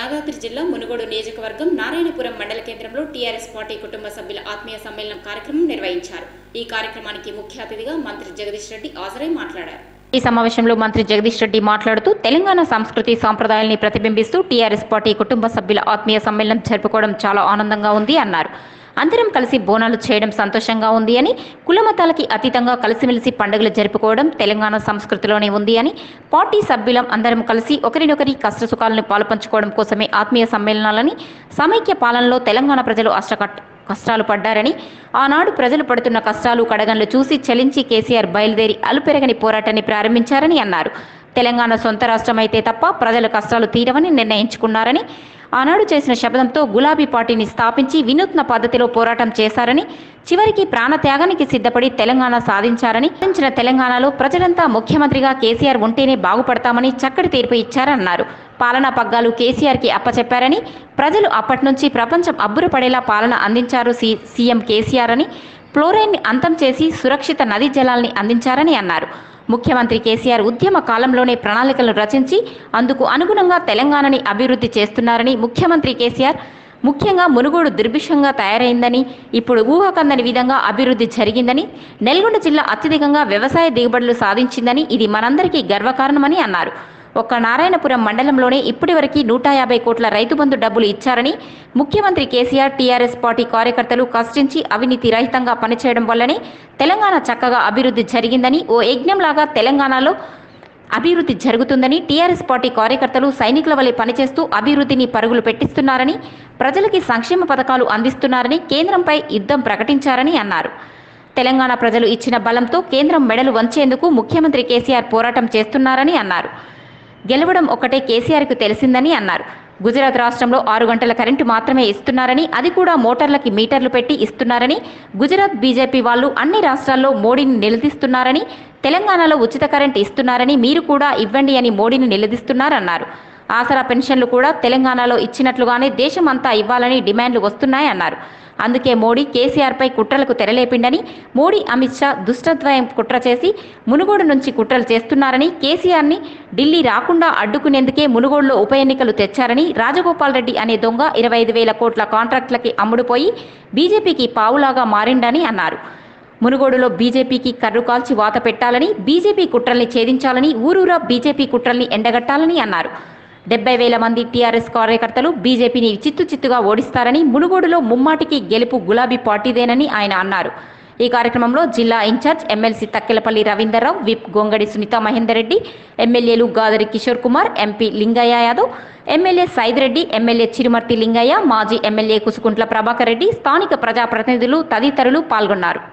యాదాద్రి జిల్లా మునుగోడు నియోజకవర్గం నారాయణపురం మండల కేంద్రంలో టీఆర్ఎస్ పార్టీ కుటుంబ సభ్యుల ఆత్మీయ సమ్మేళనం కార్యక్రమం నిర్వహించారు ఈ కార్యక్రమానికి ముఖ్య అతిథిగా మంత్రి జగదీష్ రెడ్డి హాజరై మాట్లాడారు ఈ సమావేశంలో మంత్రి జగదీష్ రెడ్డి మాట్లాడుతూ తెలంగాణ సంస్కృతి సాంప్రదాయాల్ని ప్రతిబింబిస్తూ టీఆర్ఎస్ పార్టీ కుటుంబ సభ్యుల ఆత్మీయ సమ్మేళనం జరుపుకోవడం చాలా ఆనందంగా ఉంది అన్నారు అందరం కలిసి బోనాలు చేయడం సంతోషంగా ఉంది అని కులమతాలకి అతీతంగా కలిసిమెలిసి పండుగలు జరుపుకోవడం తెలంగాణ సంస్కృతిలోనే ఉంది అని పార్టీ సభ్యులం అందరం కలిసి ఒకరినొకరి కష్టసుఖాలను పాలుపంచుకోవడం కోసమే ఆత్మీయ సమ్మేళనాలని సమైక్య పాలనలో తెలంగాణ ప్రజలు అష్టకట్ కష్టాలు పడ్డారని ఆనాడు ప్రజలు పడుతున్న కష్టాలు కడగంలు చూసి చలించి కేసీఆర్ బయలుదేరి అలుపెరగని పోరాటాన్ని ప్రారంభించారని అన్నారు తెలంగాణ సొంత రాష్ట్రమైతే తప్ప ప్రజల కష్టాలు తీరవని నిర్ణయించుకున్నారని ఆనాడు చేసిన శబ్దంతో గులాబీ పార్టీని స్థాపించి వినూత్న పద్ధతిలో పోరాటం చేశారని చివరికి ప్రాణత్యాగానికి సిద్ధపడి తెలంగాణ సాధించారని సాధించిన తెలంగాణలో ప్రజలంతా ముఖ్యమంత్రిగా కేసీఆర్ ఉంటేనే బాగుపడతామని చక్కటి తీర్పు ఇచ్చారన్నారు పాలనా పగ్గాలు కేసీఆర్కి అప్పచెప్పారని ప్రజలు అప్పటి నుంచి ప్రపంచం అబ్బురపడేలా పాలన అందించారు సి సీఎం కేసీఆర్ అని ఫ్లోరైన్ని అంతం చేసి సురక్షిత నదీ జలాల్ని అందించారని అన్నారు ముఖ్యమంత్రి కేసీఆర్ ఉద్యమ కాలంలోనే ప్రణాళికలు రచించి అందుకు అనుగుణంగా తెలంగాణని అభివృద్ధి చేస్తున్నారని ముఖ్యమంత్రి కేసీఆర్ ముఖ్యంగా మునుగోడు దుర్భిక్షంగా తయారైందని ఇప్పుడు ఊహకందని విధంగా అభివృద్ధి జరిగిందని నల్గొండ జిల్లా అత్యధికంగా వ్యవసాయ దిగుబడులు సాధించిందని ఇది మనందరికీ గర్వకారణమని అన్నారు ఒక్క నారాయణపురం మండలంలోనే ఇప్పటివరకు నూట యాభై కోట్ల రైతు బంధు డబ్బులు ఇచ్చారని ముఖ్యమంత్రి కేసీఆర్ టీఆర్ఎస్ పార్టీ కార్యకర్తలు కష్టించి అవినీతి రహితంగా పనిచేయడం వల్లనే తెలంగాణ చక్కగా అభివృద్ధి జరిగిందని ఓ యజ్ఞంలాగా తెలంగాణలో అభివృద్ధి జరుగుతుందని టీఆర్ఎస్ పార్టీ కార్యకర్తలు సైనికుల వలె పనిచేస్తూ అభివృద్ధిని పరుగులు పెట్టిస్తున్నారని ప్రజలకి సంక్షేమ పథకాలు అందిస్తున్నారని కేంద్రంపై యుద్ధం ప్రకటించారని అన్నారు తెలంగాణ ప్రజలు ఇచ్చిన బలంతో కేంద్రం మెడలు వంచేందుకు ముఖ్యమంత్రి కేసీఆర్ పోరాటం చేస్తున్నారని అన్నారు గెలవడం ఒకటే కేసీఆర్కు తెలిసిందని అన్నారు గుజరాత్ రాష్ట్రంలో ఆరు గంటల కరెంటు మాత్రమే ఇస్తున్నారని అది కూడా మోటార్లకి మీటర్లు పెట్టి ఇస్తున్నారని గుజరాత్ బీజేపీ వాళ్ళు అన్ని రాష్ట్రాల్లో మోడీని నిలదీస్తున్నారని తెలంగాణలో ఉచిత కరెంట్ ఇస్తున్నారని మీరు కూడా ఇవ్వండి అని మోడీని నిలదీస్తున్నారన్నారు ఆసరా పెన్షన్లు కూడా తెలంగాణలో ఇచ్చినట్లుగానే దేశమంతా ఇవ్వాలని డిమాండ్లు వస్తున్నాయన్నారు అందుకే మోడీ కేసీఆర్పై కుట్రలకు తెరలేపిండని మోడీ అమిత్ షా దుష్టద్వయం కుట్ర చేసి మునుగోడు నుంచి కుట్రలు చేస్తున్నారని కేసీఆర్ని ఢిల్లీ రాకుండా అడ్డుకునేందుకే మునుగోడులో ఉప ఎన్నికలు తెచ్చారని రాజగోపాల్ రెడ్డి అనే దొంగ ఇరవై ఐదు వేల కోట్ల కాంట్రాక్టులకి అమ్ముడుపోయి బీజేపీకి పావులాగా మారిండని అన్నారు మునుగోడులో బీజేపీకి కర్రు కాల్చి వాత పెట్టాలని బీజేపీ కుట్రల్ని ఛేదించాలని ఊరూరా బీజేపీ కుట్రల్ని ఎండగట్టాలని అన్నారు డెబ్బై వేల మంది టీఆర్ఎస్ కార్యకర్తలు బీజేపీని చిత్తు చిత్తుగా ఓడిస్తారని మునుగోడులో ముమ్మాటికి గెలుపు గులాబీ పార్టీదేనని ఆయన అన్నారు ఈ కార్యక్రమంలో జిల్లా in charge MLC Takkelapalli Ravinder Rao whip Gongadi Sunitha Mahender Reddy ఎమ్మెల్యేలు Gadari Kishore Kumar MP Lingaiah Yadav MLA Said MLA Chirumarthi Lingaiah మాజీ ఎమ్మెల్యే కుసుకుంట్ల ప్రభాకర్ రెడ్డి స్థానిక ప్రజాప్రతినిధులు తదితరులు పాల్గొన్నారు